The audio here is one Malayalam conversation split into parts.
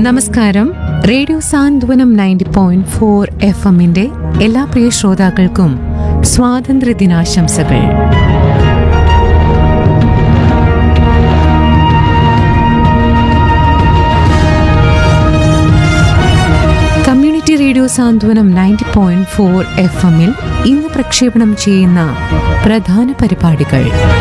നമസ്കാരം radio Santhwanam ninety point four F എമ്മിന്റെ എല്ലാ പ്രിയ ശ്രോതാക്കൾക്കും സ്വാതന്ത്ര്യ ദിനാശംസകൾ community radio Santhwanam ninety point four F എമ്മിൽ ഇന്ന് പ്രക്ഷേപണം ചെയ്യുന്ന പ്രധാന പരിപാടികൾ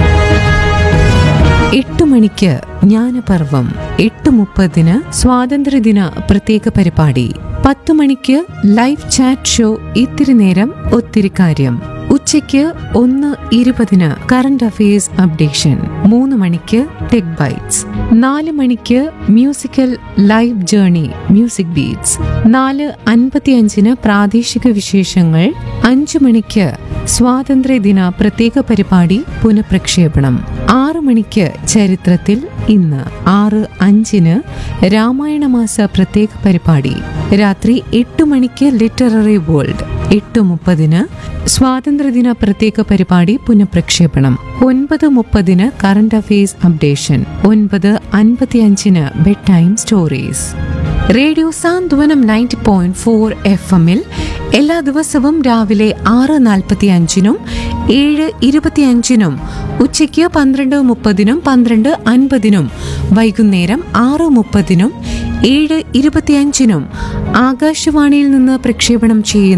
എട്ട് മണിക്ക് ജ്ഞാനപർവം എട്ട് മുപ്പതിന് സ്വാതന്ത്ര്യദിന പ്രത്യേക പരിപാടി പത്ത് മണിക്ക് ലൈവ് ചാറ്റ് ഷോ ഇത്തിരി നേരം ഒത്തിരി കാര്യം ഉച്ചയ്ക്ക് ഒന്ന് ഇരുപതിന് കറണ്ട് അഫയേഴ്സ് അപ്ഡേഷൻ മൂന്ന് മണിക്ക് ടെക് ബൈറ്റ്സ് നാല് മണിക്ക് musical live journey music beats നാല് അൻപത്തിയഞ്ചിന് പ്രാദേശിക വിശേഷങ്ങൾ അഞ്ചു മണിക്ക് സ്വാതന്ത്ര്യദിന പ്രത്യേക പരിപാടി പുനഃപ്രക്ഷേപണം ആറു മണിക്ക് ചരിത്രത്തിൽ ഇന്ന് ആറ് അഞ്ചിന് രാമായണ മാസ പ്രത്യേക പരിപാടി രാത്രി എട്ട് മണിക്ക് ലിറ്റററി വേൾഡ് എട്ട് മുപ്പതിന് സ്വാതന്ത്ര്യദിന പ്രത്യേക പരിപാടി പുനഃപ്രക്ഷേപണം ഒൻപത് മുപ്പതിന് കറണ്ട് അഫയേഴ്സ് അപ്ഡേഷൻ ഒൻപത് അൻപത്തിയഞ്ചിന് bed time stories radio Santhwanam ninety point four F എമ്മിൽ എല്ലാ ദിവസവും രാവിലെ ആറ് നാൽപ്പത്തി അഞ്ചിനും ഏഴ് ഇരുപത്തിയഞ്ചിനും ഉച്ചയ്ക്ക് പന്ത്രണ്ട് മുപ്പതിനും പന്ത്രണ്ട് അൻപതിനും വൈകുന്നേരം ആറ് മുപ്പതിനും ഏഴ് ഇരുപത്തിയഞ്ചിനും ആകാശവാണിയിൽ നിന്ന് പ്രക്ഷേപണം ചെയ്യുന്ന